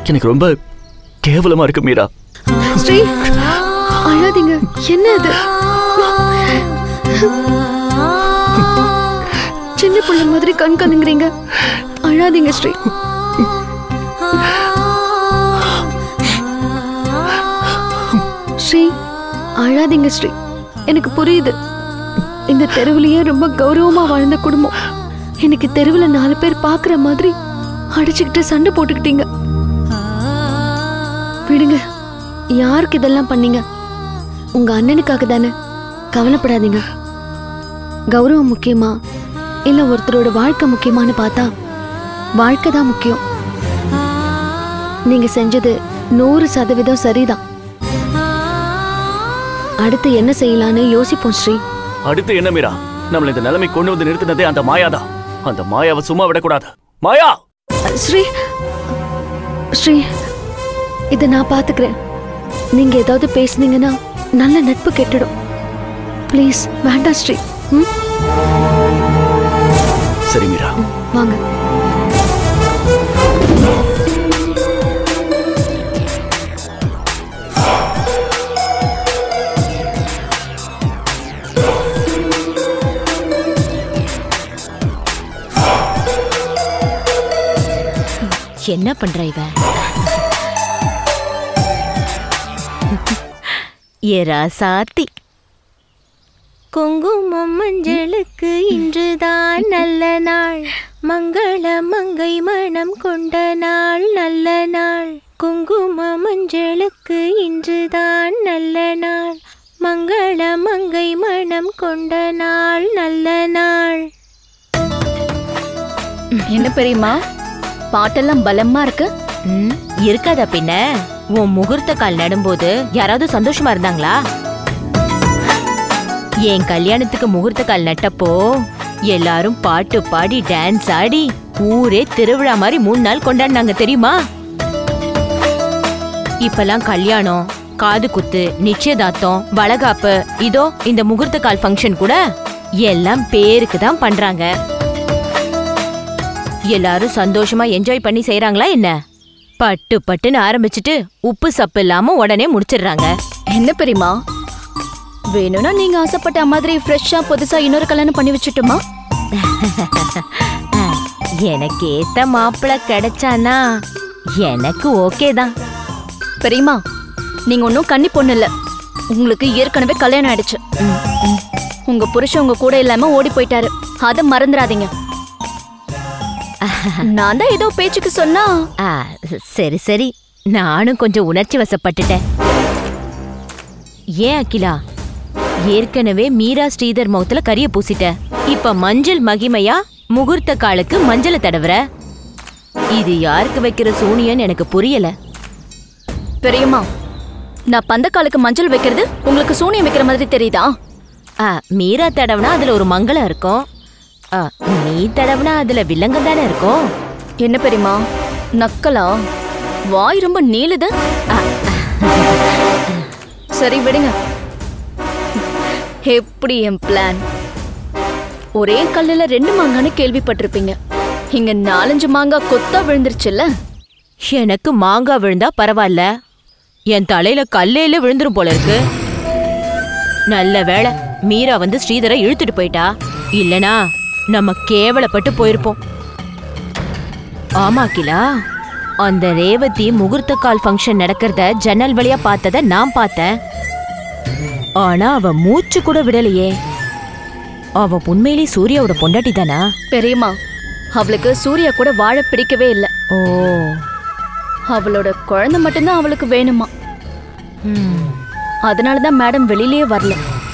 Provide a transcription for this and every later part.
எனக்கு ரொம்ப கேவலமா இருக்கு மீரா ஸ்ரீ அழாதீங்க என்ன இது சின்ன பிள்ளை மாதிரி கண் கலங்குறீங்க அழாதீங்க ஸ்ரீ ஸ்ரீ அழாதீங்க ஸ்ரீ எனக்கு புரியுது இந்த தெருவுலயே ரொம்ப கௌரவமா வாழ்ந்த குடும்பம் எனக்கு தெருவுல நாலு பேர் பாக்குற மாதிரி அடிச்சுக்கிட்டு சண்டை போட்டுக்கிட்டீங்க விடுங்க யாருக்கு இதெல்லாம் பண்ணீங்க உங்க அண்ணனுக்காக தானே கவலைப்படாதீங்க கௌரவம் முக்கியமா இல்ல ஒருத்தரோட வாழ்க்கை முக்கியமான்னு பார்த்தா வாழ்க்கை தான் முக்கியம் நீங்க செஞ்சது நூறு சதவீதம் சரிதான் அடுத்து என்ன செய்யலான்னு யோசிப்போம் ஸ்ரீ அடுத்து என்ன மீரா நம்மள இந்த நிலைமை கொண்டு வந்து நிறுத்தினதே அந்த மாயாதான் அந்த மாயாவை சும்மா விடக்கூடாது மாயா ஸ்ரீ ஸ்ரீ இதை நான் பாத்துக்கிறேன் நீங்க ஏதாவது பேசுனீங்கன்னா நல்ல நட்பு கெட்டுடும் ப்ளீஸ் வேண்டாம் ஸ்ரீ ம் சரி மீரா வாங்க என்ன பண்ற இவ ஏரா சாத்தி குங்குமம் மஞ்சளுக்கு இன்றுதான் நல்ல நாள் மங்கள மங்கை மனம் கொண்ட நாள் நல்ல நாள் குங்கும மஞ்சளுக்கு இன்றுதான் நல்ல நாள் மங்கள மங்கை மனம் கொண்ட நாள் நல்ல நாள் என்ன பெரியமா பாட்டெல்லாம் பலமா இருக்கு ம், இருக்காதா பின்ன உன் முகூர்த்த கால் நடும்போது யாராவது சந்தோஷமா இருந்தாங்களா என் கல்யாணத்துக்கு முகூர்த்த கால் நட்டப்போ எல்லாரும் பாட்டு பாடி டான்ஸ் ஆடி ஊரே திருவிழா மாதிரி மூணு நாள் கொண்டாடினாங்க தெரியுமா இப்பெல்லாம் கல்யாணம் காது குத்து நிச்சயதார்த்தம் வளகாப்பு இதோ இந்த முகூர்த்த கால் ஃபங்க்ஷன் கூட எல்லாம் பேருக்கு தான் பண்றாங்க எல்லாரும் சந்தோஷமா என்ஜாய் பண்ணி செய்றாங்களா என்ன பட்டு பட்டுன்னு ஆரம்பிச்சிட்டு உப்பு சப்பு இல்லாம உடனே முடிச்சிடுறாங்க என்ன பெரியமா வேணும்னா நீங்க ஆசைப்பட்ட மாதிரி ஃப்ரெஷ்ஷா புதுசா இன்னொரு கல்யாணம் பண்ணி வச்சுட்டுமா எனக்கு ஏத்த மாப்பிள கிடைச்சானா எனக்கு ஓகே தான் பெரியமா நீங்க ஒன்றும் கன்னி பொண்ணு இல்ல உங்களுக்கு ஏற்கனவே கல்யாணம் ஆயிடுச்சு உங்க புருஷன் உங்க கூட இல்லாம ஓடி போயிட்டாரு அத மறந்துடாதீங்க நான் தான் ஏதோ பேச்சுக்கு சொன்னா ஆ, சரி சரி நானும் கொஞ்சம் உணர்ச்சி வசப்பட்டுட்டேன் ஏன் அகிலா ஏற்கனவே மீரா ஸ்ரீதர் முகத்துல கரிய பூசிட்ட இப்ப மஞ்சள் மகிமையா முகூர்த்த காலுக்கு மஞ்சளை தடவுற இது யாருக்கு வைக்கிற சூனியன்னு எனக்கு புரியல பெரியம்மா நான் பந்தக்காலுக்கு மஞ்சள் வைக்கிறது உங்களுக்கு சூனியம் வைக்கிற மாதிரி தெரியுதா ஆ, மீரா தடவுனா அதுல ஒரு மங்களம் இருக்கும் ஆ, நீ தடவுனா அதுல வில்லங்கம் தானே இருக்கும் என்ன பெரியம்மா நக்கலா வாய் ரொம்ப நீளுது ஆ, சரி விடுங்க எப்படி என் பிளான் ஒரே கல்லுல ரெண்டு மாங்கான்னு கேள்விப்பட்டிருப்பீங்க இங்க நாலஞ்சு மாங்காய் கொத்தா விழுந்துருச்சுல்ல எனக்கு மாங்காய் விழுந்தா பரவாயில்ல என் தலையில கல்லையில விழுந்துரும் போல இருக்கு நல்ல வேளை மீரா வந்து ஸ்ரீதரை இழுத்துட்டு போயிட்டா இல்லனா நம்ம கேவலப்பட்டு போயிருப்போம் ஆமா கிலா அந்த ரேவதி முகூர்த்த கால் ஃபங்க்ஷன் நடக்கிறத ஜன்னல் வழியா பார்த்தத நான் பார்த்தேன் ஆனா அவ மூச்சு கூட விடலையே அவ உண்மையிலே சூர்யாவோட பொண்டாட்டி தானா பெரியம்மா அவளுக்கு சூர்யா கூட வாழ பிடிக்கவே இல்ல ஓ அவளோட குழந்தை மட்டும்தான் அவளுக்கு வேணுமா ம். அதனாலதான் மேடம் வெளியிலயே வரல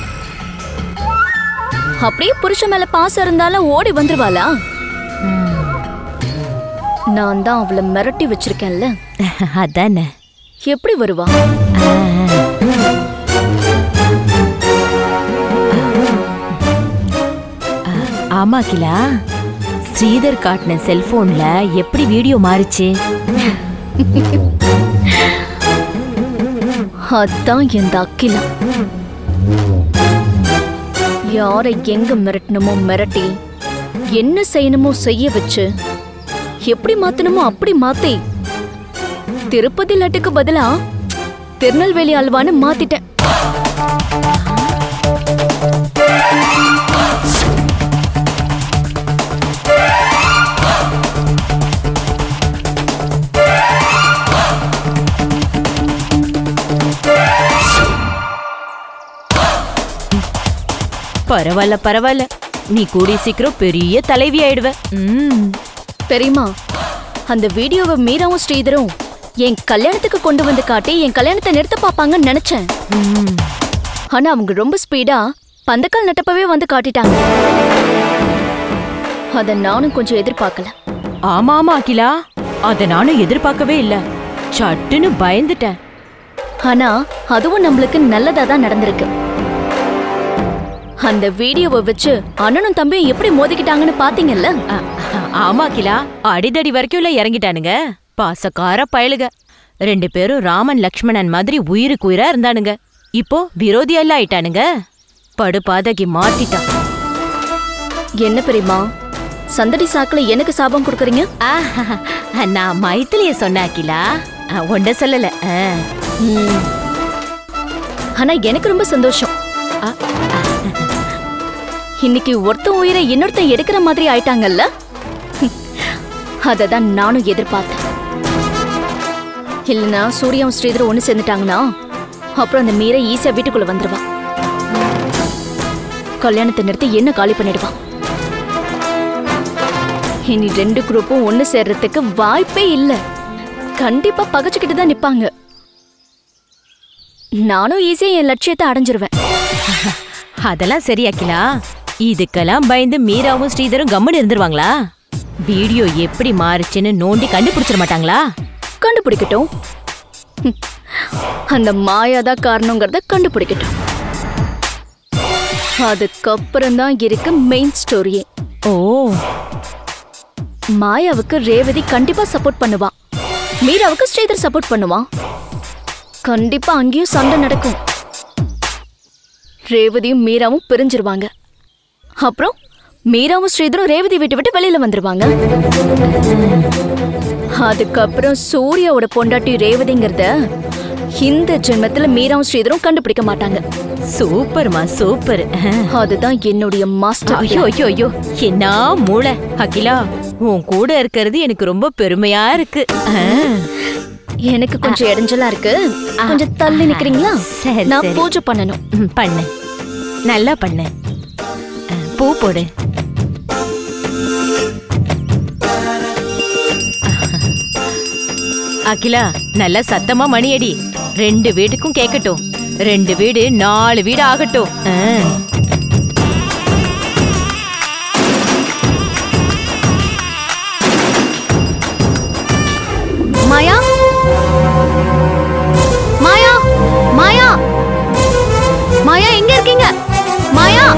அப்படியே புருஷன் மேல பாசம் இருந்தாலும் ஓடி வந்துருவாளா நான் தான் அவளை மிரட்டி வச்சிருக்கேன்ல அதானே எப்படி வருவா ஆமா கிலா ஸ்ரீதர் காட்டின செல்போன்ல எப்படி வீடியோ மாறுச்சு அதான் என் அக்கிலா யாரை எங்க மிரட்டணுமோ மிரட்டி என்ன செய்யணுமோ செய்ய வச்சு எப்படி மாத்தணுமோ அப்படி மாத்தி திருப்பதி லட்டுக்கு பதிலா திருநெல்வேலி அல்வான்னு மாத்திட்டேன் பரவாயில்ல பரவாயில்ல நீ கூடி சீக்கிரம் பெரிய தலைவி ஆயிடுவ ம் பெரியமா அந்த வீடியோவை மீராவும் ஸ்ரீதரும் என் கல்யாணத்துக்கு கொண்டு வந்து காட்டி என் கல்யாணத்தை நிறுத்த பாப்பாங்கன்னு நினைச்சேன் ம். ஆனா அவங்க ரொம்ப ஸ்பீடா பந்தக்கால் நட்டப்பவே வந்து காட்டிட்டாங்க அத நானும் கொஞ்சம் எதிர்பார்க்கல ஆமா ஆமா அகிலா அத நானும் எதிர்பார்க்கவே இல்ல சட்டுன்னு பயந்துட்டேன் ஆனா அதுவும் நம்மளுக்கு நல்லதா தான் நடந்திருக்கு அந்த வீடியோவை வச்சு அண்ணனும் தம்பியும் எப்படி மோதிக்கிட்டாங்கன்னு பாத்தீங்கல்ல அ, ஆமா அகிலா அடிதடி வரைக்கும் இல்ல இறங்கிட்டானுங்க பாசக்கார பயலுக ரெண்டு பேரும் ராமன் லக்ஷ்மணன் மாதிரி உயிருக்கு உயிரா இருந்தானுங்க இப்போ விரோதியெல்லாம் ஆயிட்டானுங்க படுபாதகி மாத்திட்டான் என்ன பெரியமா சந்தடி சாக்குல எனக்கு சாபம் கொடுக்குறீங்க ஆஹா, நான் மைத்திலிய சொன்ன அகிலா அ, ஒண்ட சொல்லல ஆ. ம். ஆனா எனக்கு ரொம்ப சந்தோஷம் அ, அ, இன்னைக்கு ஒருத்தன் உயிரை இன்னொருத்தன் எடுக்கிற மாதிரி ஆயிட்டாங்கல்ல அதை தான் நானும் எதிர்பார்த்தேன் இல்லைன்னா சூர்யாவும் ஸ்ரீதரும் ஒன்று சேர்ந்துட்டாங்கன்னா அப்புறம் அந்த மீரை ஈஸியா வீட்டுக்குள்ள வந்துருவான் கல்யாணத்தை நிறுத்தி என்ன காலி பண்ணிடுவான் இனி ரெண்டு குரூப்பும் ஒன்று சேர்றதுக்கு வாய்ப்பே இல்லை கண்டிப்பா பகச்சுக்கிட்டு தான் நிப்பாங்க நானும் ஈஸியா என் லட்சியத்தை அடைஞ்சிருவேன் அதெல்லாம் சரி அகிலா இதுக்கெல்லாம் பயந்து மீராவும் ஸ்ரீதரும் கம்முன்னு இருந்துருவாங்களா வீடியோ எப்படி மாறுச்சுன்னு நோண்டி கண்டுபிடிச்சிட மாட்டாங்களா கண்டுபிடிக்கட்டும் ஹம். அந்த மாயாதான் காரணங்கிறத கண்டுபிடிக்கட்டும் அதுக்கப்புறம் தான் இருக்கு மெயின் ஸ்டோரியே ஓ மாயாவுக்கு ரேவதி கண்டிப்பா சப்போர்ட் பண்ணுவான் மீராவுக்கு ஸ்ரீதர் சப்போர்ட் பண்ணுவான் கண்டிப்பா அங்கேயும் சண்டை நடக்கும் ரேவதியும் மீராவும் பிரிஞ்சிருவாங்க அப்புறம் மீராவும் ஸ்ரீதரும் ரேவதி வீட்டை விட்டு வெளியில வந்துருவாங்க அதுக்கப்புறம் சூர்யாவோட பொண்டாட்டி ரேவதிங்கிறத இந்த ஜென்மத்துல மீராவும் ஸ்ரீதரும் கண்டுபிடிக்க மாட்டாங்க சூப்பர்மா சூப்பர் அதுதான் என்னுடைய மாஸ்டர் ஐயோ ஐயோ ஐயோ என்ன மூளை அகிலா உன் கூட இருக்கிறது எனக்கு ரொம்ப பெருமையா இருக்கு ஆ. எனக்கு கொஞ்சம் இடைஞ்சலா இருக்கு கொஞ்சம் தள்ளி நிக்கிறீங்களா சரி, நான் சரி. பூஜை பண்ணணும் ம், பண்ணு நல்லா பண்ணு ஆ, பூ போடு அகிலா நல்லா சத்தமா மணி அடி ரெண்டு வீட்டுக்கும் கேட்கட்டும் ரெண்டு வீடு நாலு வீடு ஆகட்டும் ஆ. மாயா மாயா மாயா மாயா எங்க இருக்கீங்க மாயா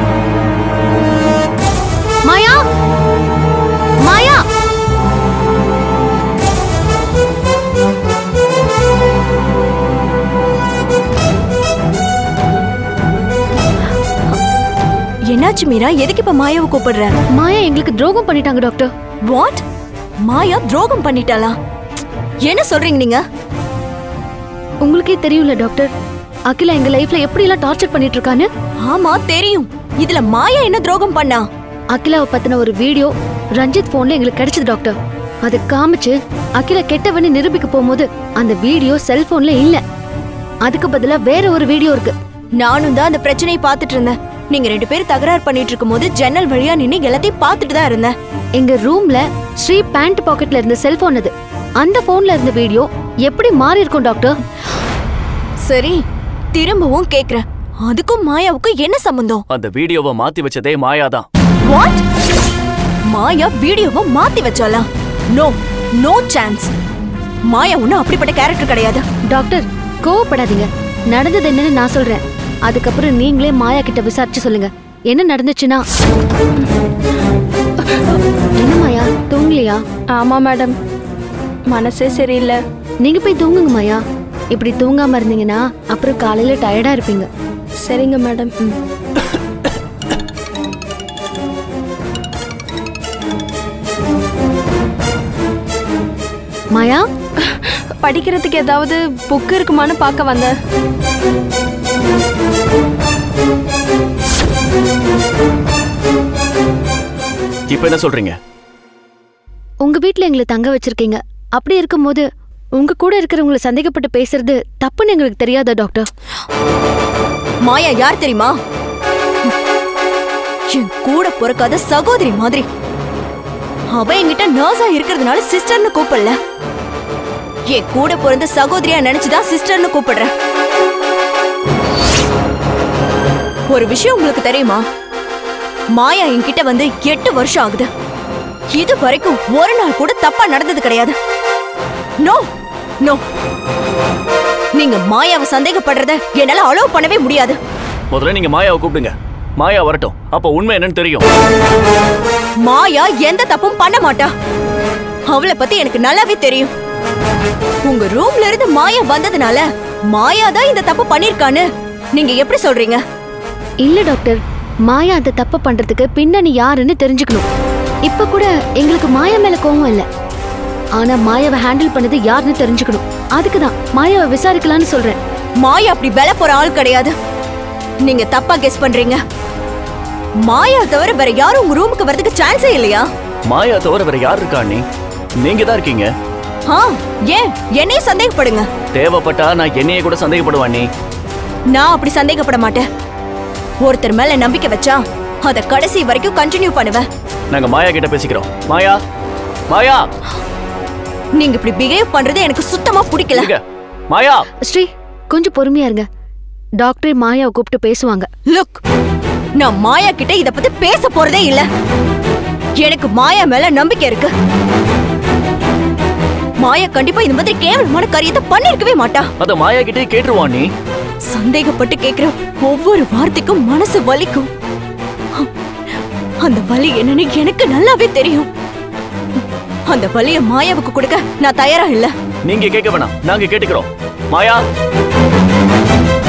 மாயா மாயா என்னாச்சு மீரா எதுக்கு இப்ப மாயாவை கூப்பிடுற மாயா எங்களுக்கு துரோகம் பண்ணிட்டாங்க டாக்டர் வாட் மாயா துரோகம் பண்ணிட்டாளா என்ன சொல்றீங்க நீங்க உங்களுக்கே தெரியும்ல டாக்டர் அகிலா எங்க லைஃப்ல எப்படி எல்லாம் டார்ச்சர் பண்ணிட்டு இருக்கான்னு ஆமா தெரியும் இதுல மாயா என்ன துரோகம் பண்ணா அகிலாவை பத்தின ஒரு வீடியோ ரஞ்சித் போன்ல எங்களுக்கு கிடைச்சது டாக்டர் அது காமிச்சு அகிலா கெட்டவன்னு நிரூபிக்க போகும்போது அந்த வீடியோ செல்போன்ல இல்ல அதுக்கு பதிலா வேற ஒரு வீடியோ இருக்கு நானும் தான் அந்த பிரச்சனையை பார்த்துட்டு இருந்தேன் நீங்க ரெண்டு பேரும் தகராறு பண்ணிட்டு இருக்கும்போது ஜன்னல் வழியா நின்னு எல்லாத்தையும் பார்த்துட்டு தான் இருந்தேன் எங்க ரூம்ல ஸ்ரீ பேண்ட் பாக்கெட்ல இருந்த செல்போன் அது அந்த போன்ல இருந்த வீடியோ எப்படி மாறி இருக்கும் டாக்டர் சரி திரும்பவும் கேக்குறேன் அதுக்கும் மாயாவுக்கும் என்ன சம்பந்தம் அந்த வீடியோவை மாத்தி வச்சதே மாயாதான் வாட் மாயா வீடியோவை மாத்தி வச்சாளா நோ நோ சான்ஸ் மாயா ஒன்னும் அப்படிப்பட்ட கேரக்டர் கிடையாது டாக்டர் கோவப்படாதீங்க நடந்தது என்னன்னு நான் சொல்றேன் அதுக்கப்புறம் நீங்களே மாயா கிட்ட விசாரிச்சு சொல்லுங்க என்ன நடந்துச்சுன்னா என்ன மாயா தூங்கலையா ஆமா மேடம் மனசே சரியில்லை நீங்க போய் தூங்குங்க மாயா இப்படி தூங்காம இருந்தீங்கன்னா அப்புறம் காலையில டயர்டா இருப்பீங்க சரிங்க மேடம் மாயா படிக்கிறதுக்கு ஏதாவது புக் இருக்குமான்னு பார்க்க வந்தேன் இப்ப என்ன சொல்றீங்க உங்க வீட்ல எங்களை தங்க வச்சிருக்கீங்க அப்படி இருக்கும்போது உங்க கூட இருக்கிறவங்களை சந்தேகப்பட்டு பேசுறது தப்புன்னு எங்களுக்கு தெரியாதா டாக்டர் மாயா யார் தெரியுமா என் கூட பிறக்காத சகோதரி மாதிரி அவ என்கிட்ட நர்ஸா இருக்கிறதுனால சிஸ்டர்னு கூப்பிடல என் கூட பிறந்த சகோதரியா நினைச்சுதான் சிஸ்டர்னு கூப்பிடுறேன் ஒரு விஷயம் உங்களுக்கு தெரியுமா மாயா என்கிட்ட வந்து எட்டு வருஷம் ஆகுது இது வரைக்கும் ஒரு நாள் கூட தப்பா நடந்தது கிடையாது நோ நோ நீங்க மாயாவை சந்தேகப்படுறத என்னால அலோவ் பண்ணவே முடியாது முதல்ல நீங்க மாயாவை கூப்பிடுங்க மாயா வரட்டும் அப்ப உண்மை என்னன்னு தெரியும் மாயா எந்த தப்பும் பண்ண மாட்டா அவளை பத்தி எனக்கு நல்லாவே தெரியும் உங்க ரூம்ல இருந்து மாயா வந்ததுனால மாயா தான் இந்த தப்பு பண்ணிருக்கான்னு நீங்க எப்படி சொல்றீங்க இல்ல டாக்டர் மாயா அந்த தப்பை பண்றதுக்கு பின்னணி யாருன்னு தெரிஞ்சுக்கணும் இப்ப கூட எங்களுக்கு மாயா மேல கோவம் இல்ல ஆனா மாயாவை ஹேண்டில் பண்ணது யாருன்னு தெரிஞ்சுக்கணும் அதுக்கு தான் மாயாவை விசாரிக்கலாம்னு சொல்றேன் மாயா அப்படி வெல போற ஆள் கிடையாது நீங்க தப்பா கெஸ் பண்றீங்க மாயா தவிர வேற யாரும் உங்க ரூமுக்கு வரதுக்கு சான்ஸே இல்லையா மாயா தவிர வேற யார் இருக்கா நீ நீங்க தான் இருக்கீங்க ஆ ஏன் என்னையும் சந்தேகப்படுங்க தேவைப்பட்டா நான் என்னையே கூட சந்தேகப்படுவான் நீ நான் அப்படி சந்தேகப்பட மாட்டேன் ஒருத்தர் மேல நம்பிக்கை வச்சா அத கடைசி வரைக்கும் கண்டினியூ பண்ணுவேன் நாங்க மாயா கிட்ட பேசிக்கிறோம் மாயா மாயா நீங்க இப்படி பிஹேவ் பண்றது எனக்கு சுத்தமா பிடிக்கல இருங்க மாயா ஸ்ரீ கொஞ்சம் பொறுமையா இருங்க டாக்டர் மாயாவை கூப்பிட்டு பேசுவாங்க லுக் நான் மாயா கிட்ட இத பத்தி பேச போறதே இல்ல எனக்கு மாயா மேல நம்பிக்கை இருக்கு மாயா கண்டிப்பா இந்த மாதிரி கேவலமான காரியத்தை பண்ணிருக்கவே மாட்டா அத மாயா கிட்டே கேட்டுருவான் நீ சந்தேகப்பட்டு கேக்குற ஒவ்வொரு வார்த்தைக்கும் மனசு வலிக்கும் அந்த வலி என்னன்னு எனக்கு நல்லாவே தெரியும் அந்த வலிய மாயாவுக்கு கொடுக்க நான் தயாரா இல்ல நீங்க கேட்க வேணாம் நாங்க கேட்டுக்கிறோம் மாயா